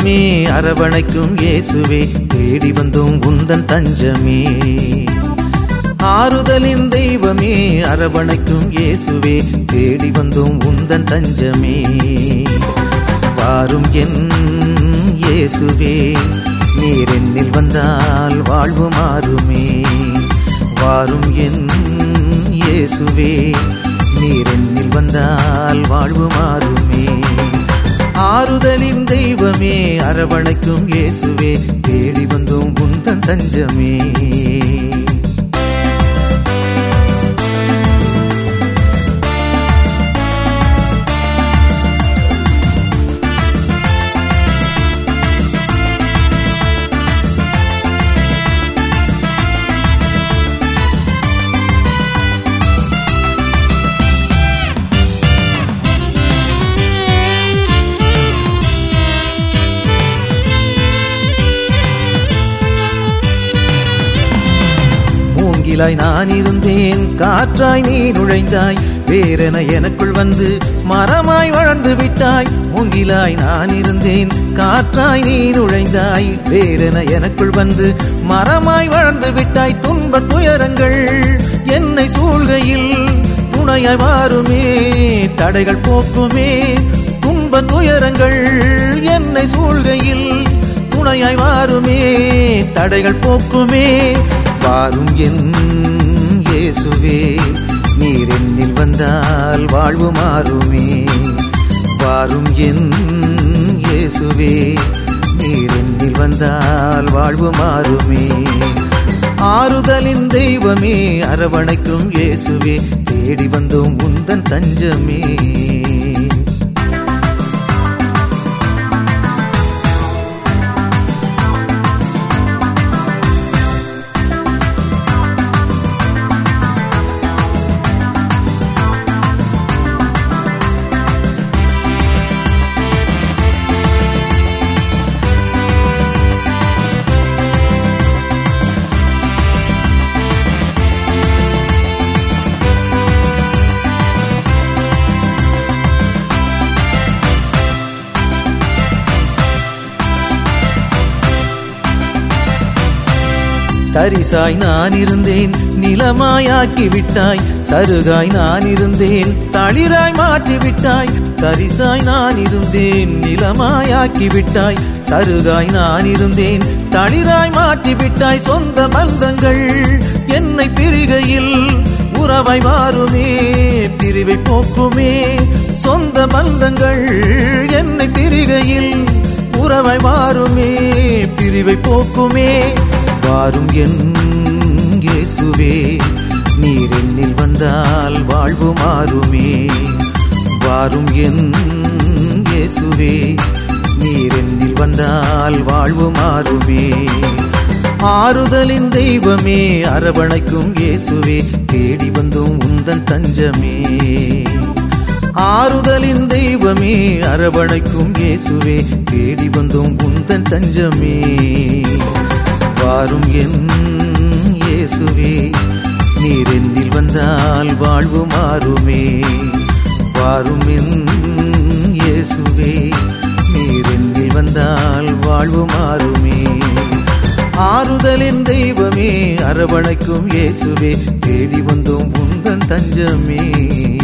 தெய்வமே அரவணைக்கும் இயேசுவே தேடி வந்தோம் உந்தன் தஞ்சமே ஆறுதலின் தெய்வமே அரவணைக்கும் இயேசுவே தேடி வந்தோம் உந்தன் தஞ்சமே வாரும் என் இயேசுவே நீர் என்னில் வந்தால் வாழ்வு மாறுமே வாரும் என் இயேசுவே நீர் என்னில் வந்தால் வாழ்வு மாறுமே ஆறுதலின் தெய்வமே அரவணைக்கும் இயேசுவே தேடி வந்தோம் உந்தன் தஞ்சமே மூங்கிலாய் நான் இருந்தேன் காற்றாய் நீ நுழைந்தாய் வேறென எனக்குள் வந்து மரமாய் வளர்ந்து விட்டாய் மூங்கிலாய் நான் இருந்தேன் காற்றாய் நீ நுழைந்தாய் வேறென எனக்குள் வந்து மரமாய் வளர்ந்து விட்டாய் துன்ப துயரங்கள் என்னை சூழ்கையில் துணையாய் மாறுமே தடைகள் போக்குமே துன்ப துயரங்கள் என்னை சூழ்கையில் துணையாய் மாறுமே தடைகள் போக்குமே வாரும் என் இயேசுவே நீர் என்னில் வந்தால் வாழ்வு மாறுமே வாரும் என் இயேசுவே நீர் என்னில் வந்தால் வாழ்வு மாறுமே ஆறுதலின் தெய்வமே அரவணைக்கும் இயேசுவே தேடி வந்தோம் உந்தன் தஞ்சமே தரிசாய் நான் இருந்தேன் நிலமாயாக்கி விட்டாய் சருகாய் நான் இருந்தேன் தளிராய் மாற்றி விட்டாய் தரிசாய் நான் இருந்தேன் நிலமாயாக்கி விட்டாய் சருகாய் நான் இருந்தேன் தளிராய் மாற்றி விட்டாய் சொந்த பந்தங்கள் என்னை பிரிகையில் உறவாய் மாறுமே பிரிவை போக்குமே சொந்த பந்தங்கள் என்னை பிரிகையில் உறவாய் மாறுமே பிரிவை போக்குமே வாரும் என் இயேசுவே நீர் என்னில் வந்தால் வாழ்வு மாறுமே வாரும் என் இயேசுவே நீர் என்னில் வந்தால் வாழ்வு மாறுமே ஆறுதலின் தெய்வமே அரவணைக்கும் இயேசுவே தேடி வந்தோம் உந்தன் தஞ்சமே ஆறுதலின் தெய்வமே அரவணைக்கும் இயேசுவே தேடி வந்தோம் உந்தன் தஞ்சமே வாரும் என் இயேசுவே நீர் என்னில் வந்தால் வாழ்வு மாறுமே வாரும் என் இயேசுவே நீர் என்னில் வந்தால் வாழ்வு மாறுமே ஆறுதலின் தெய்வமே அரவணைக்கும் இயேசுவே தேடி வந்தோம் உந்தன் தஞ்சமே